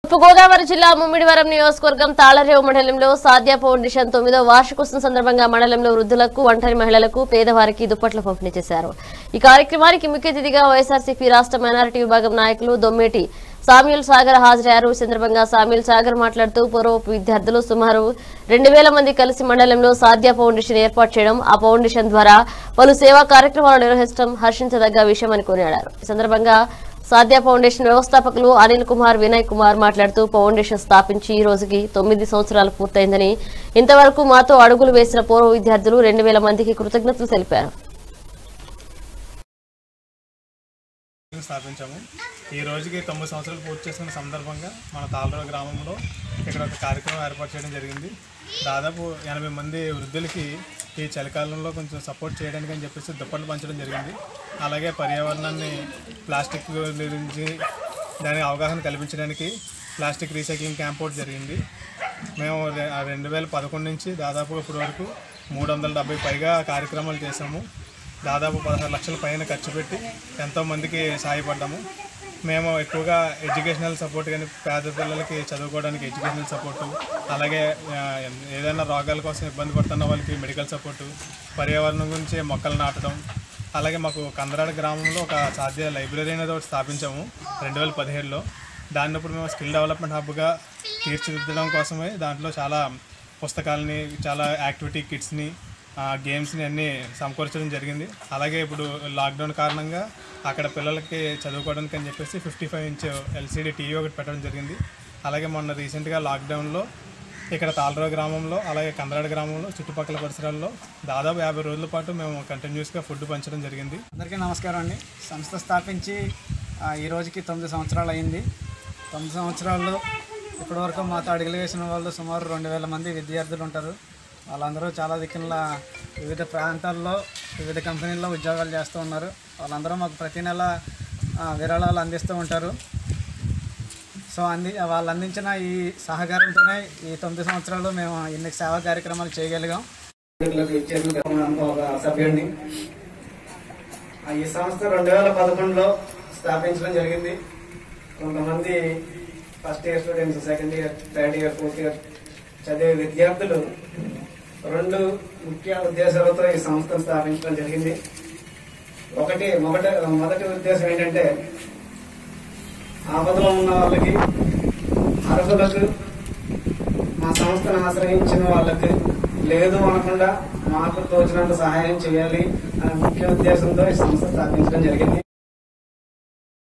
తూర్పుగోదావరి జిల్లా ముమ్మిడివరం నియోజకవర్గం తాళరేవు మండలంలో సాధ్య ఫౌండేషన్ తొమ్మిదో వార్షికోత్సవం సందర్భంగా మండలంలో వృద్ధులకు ఒంటరి మహిళలకు పేదవారికి దుప్పట్లు పంపిణీ చేశారు ఈ కార్యక్రమానికి ముఖ్య అతిథిగా వైఎస్ఆర్సీపీ రాష్ట్ర మైనారిటీ విభాగం నాయకులు దొమ్మేటి సామ్యుల్ సాగర్ హాజరయ్యారు ఈ సందర్భంగా సామ్యుల్ సాగర్ మాట్లాడుతూ పూర్వపు విద్యార్థులు సుమారు రెండు వేల మంది కలిసి మండలంలో సాధ్య ఫౌండేషన్ ఏర్పాటు చేయడం ఆ ఫౌండేషన్ ద్వారా పలు సేవా కార్యక్రమాలు నిర్వహించడం హర్షించదగ్గ విషయమని కొనియాడారు ఈ సందర్భంగా సాధ్య ఫౌండేషన్ వ్యవస్థాపకులు అనిల్ కుమార్ వినయ్ కుమార్ మాట్లాడుతూ ఫౌండేషన్ స్థాపించి ఈ రోజుకి తొమ్మిది సంవత్సరాలు పూర్తయిందని ఇంతవరకు మాతో అడుగులు వేసిన పూర్వ విద్యార్థులు రెండు వేల మందికి కృతజ్ఞతలు తెలిపారు స్థాపించాము ఈ రోజుకి తొమ్మిది సంవత్సరాలు పూర్తి చేసుకున్న సందర్భంగా మన తాళరావు గ్రామంలో ఇక్కడ ఒక కార్యక్రమం ఏర్పాటు చేయడం జరిగింది దాదాపు ఎనభై మంది వృద్ధులకి ఈ చలికాలంలో కొంచెం సపోర్ట్ చేయడానికి అని చెప్పేసి దుప్పట్లు పంచడం జరిగింది అలాగే పర్యావరణాన్ని ప్లాస్టిక్ గురించి దాని అవగాహన కల్పించడానికి ప్లాస్టిక్ రీసైక్లింగ్ క్యాంప్ ఒకటి జరిగింది మేము రె- రెండు వేల పదకొండు నుంచి దాదాపు ఇప్పటి వరకు మూడు వందల డెబ్బై పైగా కార్యక్రమాలు చేసాము దాదాపు పదహారు లక్షల పైన ఖర్చు పెట్టి ఎంతోమందికి సహాయపడ్డాము మేము ఎక్కువగా ఎడ్యుకేషనల్ సపోర్ట్ కానీ పేద పిల్లలకి చదువుకోవడానికి ఎడ్యుకేషనల్ సపోర్టు అలాగే ఆ, ఏదైనా రోగాల కోసం ఇబ్బంది పడుతున్న వాళ్ళకి మెడికల్ సపోర్టు పర్యావరణం గురించి మొక్కలు నాటడం అలాగే మాకు కందరాడ గ్రామంలో ఒక సాధ్య లైబ్రరీ అనేది ఒకటి స్థాపించాము రెండు వేల పదిహేడులో దాన్ని ఇప్పుడు మేము స్కిల్ డెవలప్మెంట్ హబ్గా తీర్చిదిద్దడం కోసమే దాంట్లో చాలా పుస్తకాలని చాలా యాక్టివిటీ కిట్స్ని గేమ్స్ని అన్నీ సమకూర్చడం జరిగింది అలాగే ఇప్పుడు లాక్డౌన్ కారణంగా అక్కడ పిల్లలకి చదువుకోవడానికి అని చెప్పేసి fifty five inch LCD TV ఒకటి పెట్టడం జరిగింది అలాగే మొన్న రీసెంట్గా లాక్డౌన్లో ఇక్కడ తాళరావు గ్రామంలో అలాగే కందరాడ గ్రామంలో చుట్టుపక్కల పరిసరాల్లో దాదాపు యాభై రోజుల పాటు మేము కంటిన్యూస్గా ఫుడ్ పంచడం జరిగింది అందరికీ నమస్కారం అండి సంస్థ స్థాపించి ఆ, ఈ రోజుకి తొమ్మిది సంవత్సరాలు అయింది తొమ్మిది సంవత్సరాల్లో ఇప్పటివరకు మాతో అడుగులు వేసిన వాళ్ళు సుమారు రెండు వేల మంది విద్యార్థులు ఉంటారు వాళ్ళందరూ చాలా దిక్కుల వివిధ ప్రాంతాల్లో వివిధ కంపెనీల్లో ఉద్యోగాలు చేస్తూ ఉన్నారు వాళ్ళందరూ మాకు ప్రతి నెల ఆ, విరాళాలు అందిస్తూ ఉంటారు సో అంది వాళ్ళు అందించిన ఈ సహకారంతోనే ఈ తొమ్మిది సంవత్సరాలు మేము ఇన్ని సేవా కార్యక్రమాలు చేయగలిగాం ఒక సభ్యుడిని ఆ, ఈ సంస్థ రెండు వేల పదకొండులో స్థాపించడం జరిగింది కొంతమంది first year students second year third year fourth year చదివే విద్యార్థులు రెండు ముఖ్య ఉద్దేశాలతో ఈ సంస్థను స్థాపించడం జరిగింది ఒకటి మొదటి మొదటి ఉద్దేశం ఏంటంటే ఆపదలో ఉన్న వాళ్ళకి అర్హులకు మా సంస్థను ఆశ్రయించిన వాళ్ళకి లేదు అనకుండా మాకు తోచినంత సహాయం చేయాలి అనే ముఖ్య ఉద్దేశంతో ఈ సంస్థ స్థాపించడం జరిగింది